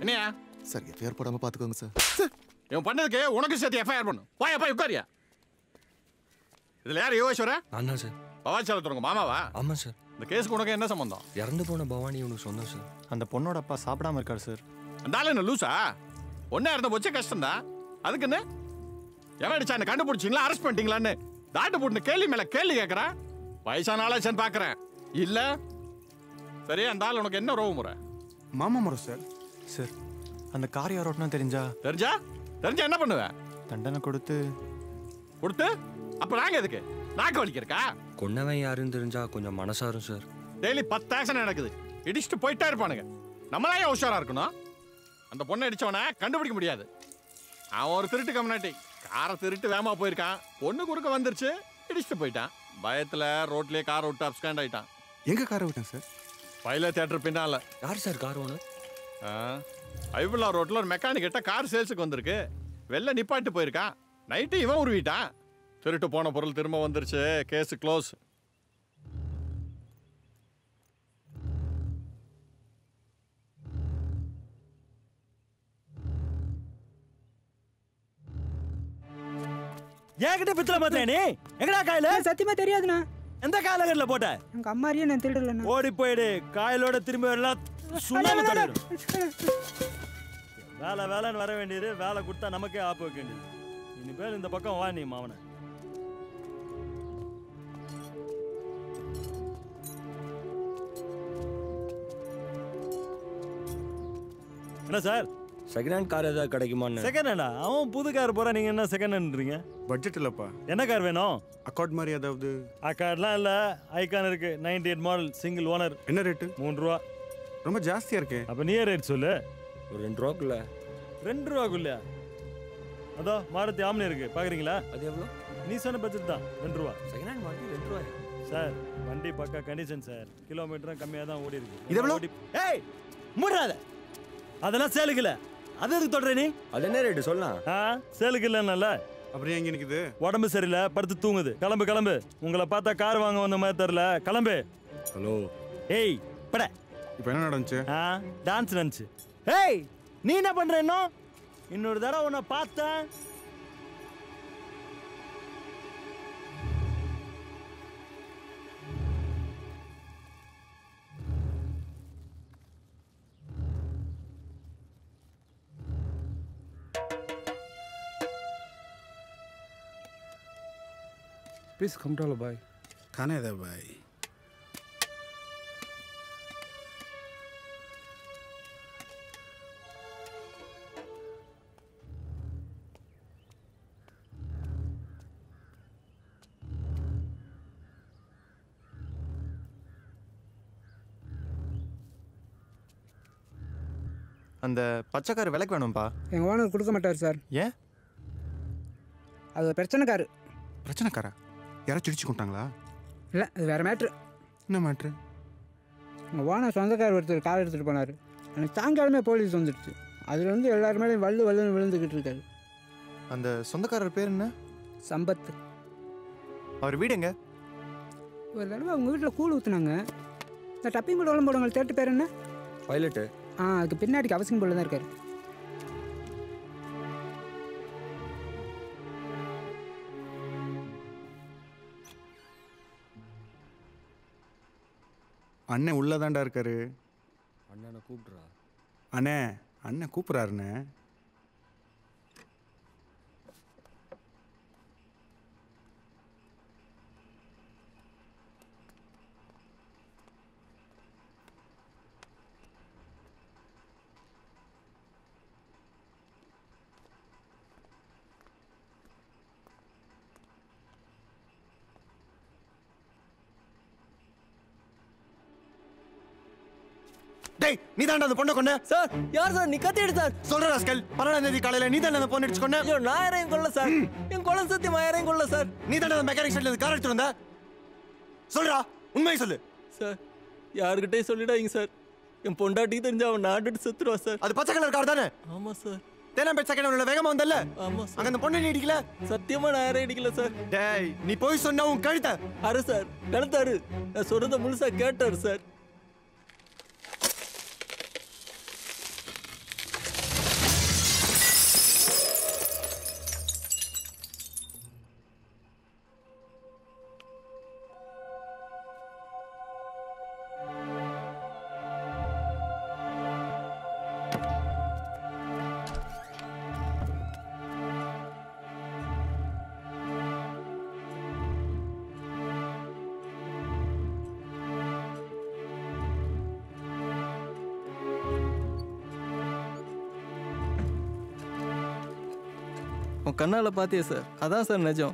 என்னையா sir FIR போடாம பாத்துக்கோங்க சார் இவன் பண்ணதுக்கு உனக்கு சேர்த்து எஃப்ஐஆர் பண்ணும் போய் போய் உட்காரியா இதுல யார் யோகேஸ்வர நான் தான் சார் பவாச்சலத்துறங்க மாமாவா ஆமாம் சார் இந்த கேஸுக்கு உனக்கு என்ன சம்பந்தம் இறந்து போன பவானி இவனுக்கு சொந்தம் சார் அந்த பொண்ணோட அப்பா சாப்பிடாம இருக்காரு சார் அந்த ஆளு என்ன லூசா ஒன்னா இருந்த போச்சே கஷ்டம்தான் அதுக்கு என்ன எவன் அடிச்சா என்ன கண்டுபிடிச்சிங்களா அரெஸ்ட் பண்ணிட்டீங்களான்னு தாட்டு போட்டு கேள்வி மேல கேள்வி கேட்கறேன் வயசான ஆளாச்சான்னு பாக்குறேன் இல்ல சரி அந்த ஆள் உனக்கு என்ன ரோவு முறை மாமா முறை சார் சார் அந்த கார் யார் ஓட்டினா தெரிஞ்சா தெரிஞ்சா தெரிஞ்சா என்ன பண்ணுவேன் தண்டனை கொடுத்து கொடுத்து அப்ப நாங்க எதுக்கு நாக்கு வலிக்கிறக்கா கொன்னவன் யாருன்னு தெரிஞ்சா கொஞ்சம் மனசாரும் சார் டெய்லி பத்து ஆக்ஷன் நடக்குது இடிச்சுட்டு போயிட்டே இருப்பானுங்க நம்மளா ஏன் உஷாரா இருக்கணும் அந்த பொண்ணை அடிச்சவனை கண்டுபிடிக்க முடியாது அவன் ஒரு திருட்டு கம்னாட்டி காரை திருட்டு வேகமா போயிருக்கான் பொண்ணு குறுக்க வந்துருச்சு இடிச்சுட்டு போயிட்டான் பயத்துல ரோட்லயே கார் விட்டு அப்ஸ்காண்ட் ஆயிட்டான் எங்க காரை விட்டேன் சார் பைல தேட்டர் பின்னால யார் சார் கார் ஓனர் ஐபுல்லா ரோட்ல ஒரு மெக்கானிக் கிட்ட கார் சேல்ஸுக்கு வந்திருக்கு வெளில நிப்பாட்டு போயிருக்கான் நைட்டு இவன் உருவிட்டான் திருட்டு போன பொருள் திரும்ப வந்துருச்சு கேஸ் க்ளோஸ் என்கிட்ட பித்தல மாத்தியா நீ எங்கடா காயில சத்தியமா தெரியாதுண்ணா எந்த காலகட்டத்துல போட்ட எங்க அம்மாரியே நான் திருடலண்ணா ஓடி போயிடு காயலோட திரும்பி வரலாம் சுண்ணாம்பு தடவிடும் வேலை வேலைன்னு வர வேண்டியது வேலை கொடுத்தா நமக்கே ஆப்பு வைக்க வேண்டியது இனிமேல் இந்த பக்கம் வா நீ மாவன என்ன சார் செகண்ட் ஹேண்ட் கார் ஏதாவது கிடைக்குமான்னு செகண்ட் ஹேண்டா அவன் புது கார் போறா நீங்க என்ன செகண்ட் ஹேண்ட்றீங்க பட்ஜெட் இல்லப்பா என்ன கார் வேணும் அக்கார்ட் மாதிரி ஏதாவது அக்கார்ட்லாம் இல்ல ஐகான் இருக்கு ninety eight model single owner என்ன ரேட்டு மூணு ரூபா ரொம்ப ஜாஸ்தியா இருக்கே அப்ப நீயே ரேட் சொல்லு ஒரு ரெண்டு ரூபாக்குள்ள ரெண்டு ரூபாக்குள்ளயா அதோ மாருதி ஆம்னி இருக்கு பாக்குறீங்களா அது எவ்வளோ நீ சொன்ன பட்ஜெட் தான் ரெண்டு ரூபா செகண்ட் ஹேண்ட் மாட்டி ரெண்டு ரூபாயா சார் வண்டி பக்கா கண்டிஷன் சார் கிலோமீட்டரும் கம்மியாக தான் ஓடி இருக்கு இது எவ்வளோ? ஓடி- ஏய் மூடாத அதெல்லாம் சேலுக்கு இல்ல அது எதுக்கு தொடர நீ அது என்ன ரேட்டு சொல்லலாம் ஆ சேலுக்கு இல்லைன்னல அப்புறம் எங்க நிக்குது உடம்பு சரியில்லை படுத்து தூங்குது கிளம்பு கிளம்பு உங்களை பார்த்தா கார் வாங்க வந்த மாதிரி தெரில கிளம்பு ஹலோ ஏய் பட இப்போ என்ன நடந்துச்சு ஆ டான்ஸ் நினச்சி ஏய் நீ என்ன பண்ற இன்னும் இன்னொரு தடவை உன்னை பார்த்தேன் Please come to Bhai. खाने दे भाई அந்த பச்சைக்கார் விலைக்கு வேணும்ப்பா எங்க ஓனர் கொடுக்க மாட்டார் சார் ஏன் அது ஒரு பிரச்சனைக்காரு பிரச்சனைக்காரா யாராச்சும் இடிச்சு கொண்டாங்களா இல்லை அது வேற மேட்ரு என்ன மேட்ரு எங்கள் ஓனர் சொந்தக்கார் ஒருத்தர் கார் எடுத்துகிட்டு போனார் எனக்கு சாயங்காலமே போலீஸ் வந்துடுச்சு அதில் வந்து எல்லாருமே வள்ளு வள்ளுன்னு விழுந்துக்கிட்டு இருக்காரு அந்த சொந்தக்காரர் பேர் என்ன சம்பத் அவர் வீடு எங்க ஒரு தடவை அவங்க வீட்டில் கூழ் ஊற்றுனாங்க இந்த டப்பிங் போட உடம்பு போடுவாங்க தேட்டு பேர் என்ன பைலட்டு ஆ அதுக்கு பின்னாடிக்கு அவசியம் போல தான் இருக்காரு அண்ணன் உள்ளதாண்டா இருக்காரு அண்ணனை கூப்பிட்றா அண்ணே அண்ணன் கூப்பிட்றாருண்ணே டேய் நீ தாண்டா அந்த பொண்ணை கொண்ட சார் யார் சார் நீ கத்திடு சார் சொல்ற ராஸ்கல் பன்னெண்டாம் தேதி காலையில நீ தானே அந்த பொண்ணு அடிச்சு கொண்ட ஐயோ நான் யாரையும் கொல்ல சார் என் குலம் சத்தியம் யாரையும் கொல்ல சார் நீ தானே அந்த மெக்கானிக் சைட்ல கார் எடுத்து வந்த சொல்றா உண்மையை சொல்லு சார் யாருக்கிட்டே சொல்லிடாதீங்க சார் என் பொண்டாட்டிக்கு தெரிஞ்சு அவன் நாட்டுட்டு செத்துருவா சார் அது பச்சை கலர் கார் தானே ஆமா சார் தேனாம்பேட் செகண்ட் உள்ள வேகமா வந்தல்ல ஆமா அங்க சார் அந்த பொண்ணு நீ இடிக்கல சத்தியமா நான் யாரையும் அடிக்கல சார் டேய் நீ போய் சொன்னா உன் கழுத்த அரு சார் கழுத்தாரு நான் சொல்றத முழுசா கேட்டாரு சார் உன் கண்ணால் பார்த்தியே சார் அதான் சார் நிஜம்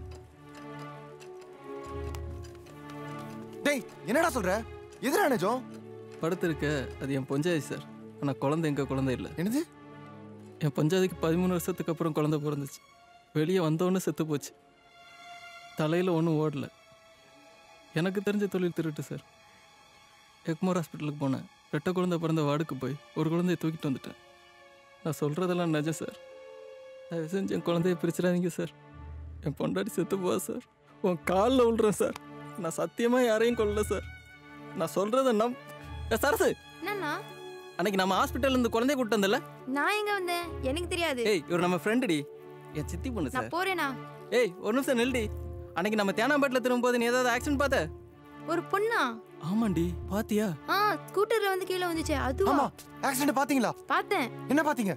டேய் என்னடா சொல்ற எதிரா நிஜம் படுத்திருக்க அது என் பொஞ்சாதி சார் ஆனால் குழந்தை எங்க குழந்தை இல்லை என்னது என் பஞ்சாதிக்கு பதிமூணு வருஷத்துக்கு அப்புறம் குழந்தை பிறந்துச்சு வெளியே வந்தோடனே செத்து போச்சு தலையில் ஒன்றும் ஓடல எனக்கு தெரிஞ்ச தொழில் திருட்டு சார் எக்மோர் ஹாஸ்பிட்டலுக்கு போனேன் ரெட்டை குழந்தை பிறந்த வார்டுக்கு போய் ஒரு குழந்தைய தூக்கிட்டு வந்துட்டேன் நான் சொல்கிறதெல்லாம் நிஜம் சார் தயவு செஞ்சு என் குழந்தைய பிரிச்சிடாதீங்க சார் என் பொண்டாட்டி செத்து போவா சார் உன் காலில் விழுறேன் சார் நான் சத்தியமாக யாரையும் கொல்லல சார் நான் சொல்கிறத நம் ஏ, சரசு என்னண்ணா அன்னைக்கு நம்ம ஹாஸ்பிட்டல்ல இருந்து குழந்தைய கூட்டு வந்தல நான் எங்க வந்தேன் எனக்கு தெரியாது ஏய் இவர் நம்ம ஃப்ரெண்டுடி என் சித்தி பொண்ணு சார் நான் போறேனா ஏய் ஒரு நிமிஷம் நில்டி அன்னைக்கு நம்ம தேனாம்பேட்டில் திரும்பும்போது நீ ஏதாவது ஆக்ஷன் பார்த்த ஒரு பொண்ணா ஆமாண்டி பாத்தியா ஆ ஸ்கூட்டர்ல வந்து கீழே வந்துச்சே அதுவா ஆமா ஆக்சிடென்ட் பாத்தீங்களா பார்த்தேன் என்ன பாத்தீங்க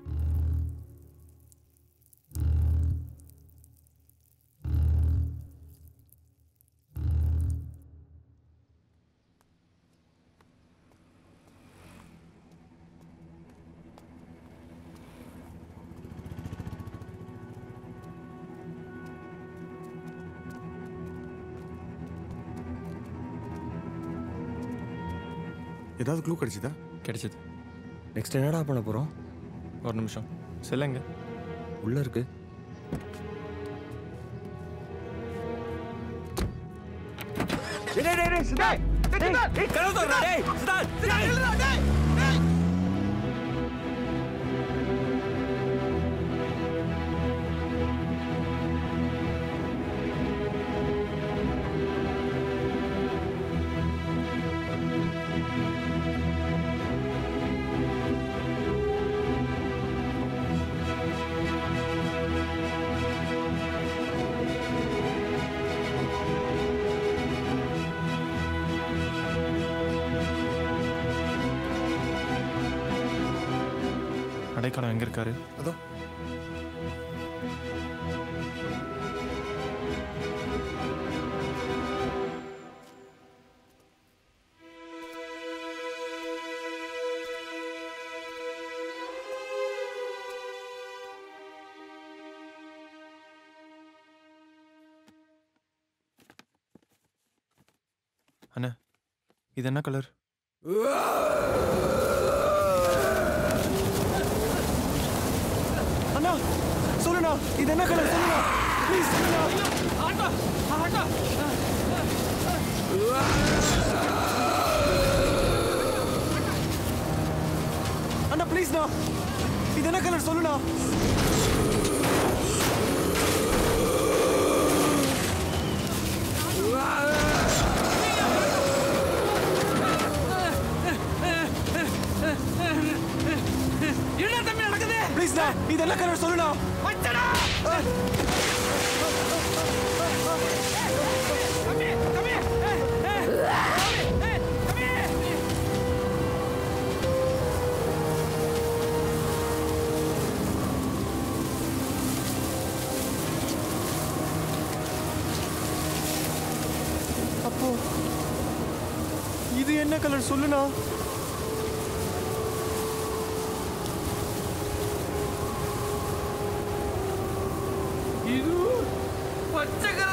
ஏதாவது க்ளூ கிடைச்சதா கிடைச்சது நெக்ஸ்ட் என்னடா பண்ண போகிறோம் ஒரு நிமிஷம் செல்லுங்க உள்ளே இருக்கு அடைக்கலம் எங்க இருக்காரு அதோ அண்ணா இது என்ன கலர் அண்ணா சொல்லுண்ணா இது என்ன கலர் சொல்லுண்ணா ப்ளீஸ் சொல்லுண்ணா அண்ணா ப்ளீஸ்ண்ணா இது என்ன கலர் சொல்லுண்ணா ப்ளீஸ்ண்ணா இது என்ன கலர் சொல்லுண்ணா அப்போ இது என்ன கலர் சொல்லுண்ணா இது பச்சை